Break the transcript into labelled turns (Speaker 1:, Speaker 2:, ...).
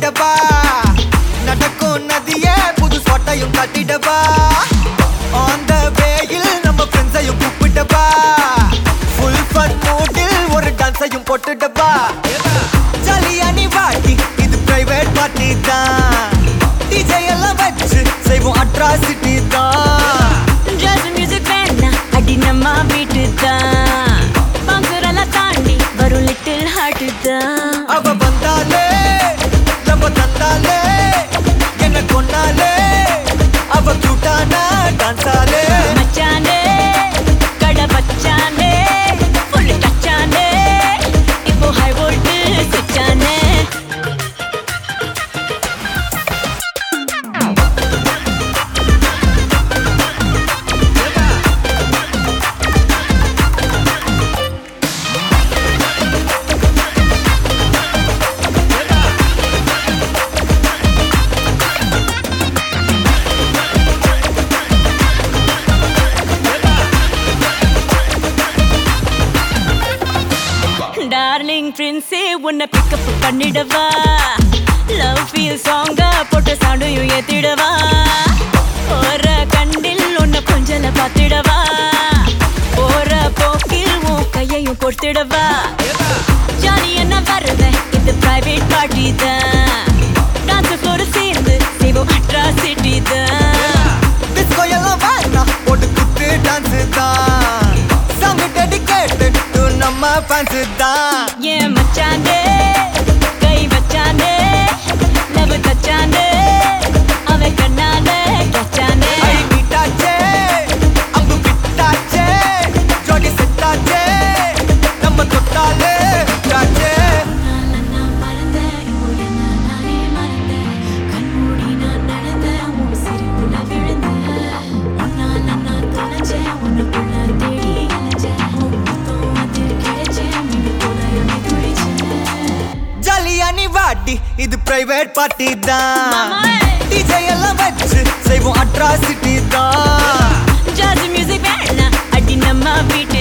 Speaker 1: காட்டிடவா நடக்கும் நதிய புது சொட்டையும் கட்டிடவா on the வேயில் நம்ம ஃப்ரெண்ட்ஸையும் கூப்பிட்டவா ஃபுல் ஃபன் மூடில் ஒரு டான்ஸையும் போட்டுடவா ஜாலியா நீ வாட்டி இது பிரைவேட் பார்ட்டி தான் டிஜே எல்லாம் வச்சு செய்வோம் அட்ராசிட்டி தான்
Speaker 2: ஜாஸ் மியூசிக் வேணா அடி நம்ம வீட்டு தான் பங்குரெல்லாம் தாண்டி வரும் லிட்டில் ஹார்ட் தான்
Speaker 1: அவ வந்தாலே நம்ம தந்தாலே என்ன கொண்டாலே அவ கியூட்டானா டான்ஸாலே
Speaker 2: மச்சானே கடை வச்சானே ஃபுல் டச்சானே இப்போ ஹை வோல்ட் சுச்சானே டார்லிங் பிரின்ஸே உன்னை பிக்கப் பண்ணிடவா லவ் ஃபீல் சாங்கா போட்ட சவுண்டையும் ஏத்திடவா போற கண்டில் உன்னை கொஞ்சல பார்த்திடவா போற போக்கில் உன் கையையும் கொடுத்திடவா ஜாலி என்ன வருவேன் இது பிரைவேட் பார்ட்டி தான் டான்ஸ் ஃப்ளோர் சேர்ந்து செய்வோம் அட்ராசிட்டி தான்
Speaker 1: டிஸ்கோ எல்லாம் வேணாம் போட்டு குத்து டான்ஸ் தான் சாங் டெடிகேட்டட் டு நம்ம ஃபேன்ஸ் தான்
Speaker 2: ஏன் மச்சானே கை வச்சானே லவ் தச்சானே அவன் கண்ணாலே கச்சானே
Speaker 1: ஐ மீட்டாச்சே அம்பு விட்டாச்சே ஜோடி செட்டாச்சே நம்ம தொட்டாலே விட்டாச்சே
Speaker 2: நான் மறந்தேன் உன்னை நானே மறந்தேன் கண்மூடி நான் நடந்தேன் உன் சிரிப்புல விழுந்தேன் உன்னால நான் தொலைஞ்சேன் உன்னுக்குள்ள தேடி அலைஞ்சேன் உன் முத்தம் அதில் கிடைச்சேன் மின்னு போல என்னை துடிச்சேன்
Speaker 1: ஜாலியா நீ வாட்டி இது பிரைவேட் பார்ட்டி தான்
Speaker 2: மாமா.
Speaker 1: டிஜே எல்லாம் வச்சு செய்வோம் அட்ராசிட்டி தான்
Speaker 2: ஜாஸ் மியூசிக் வேணா அடி நம்ம வீட்டு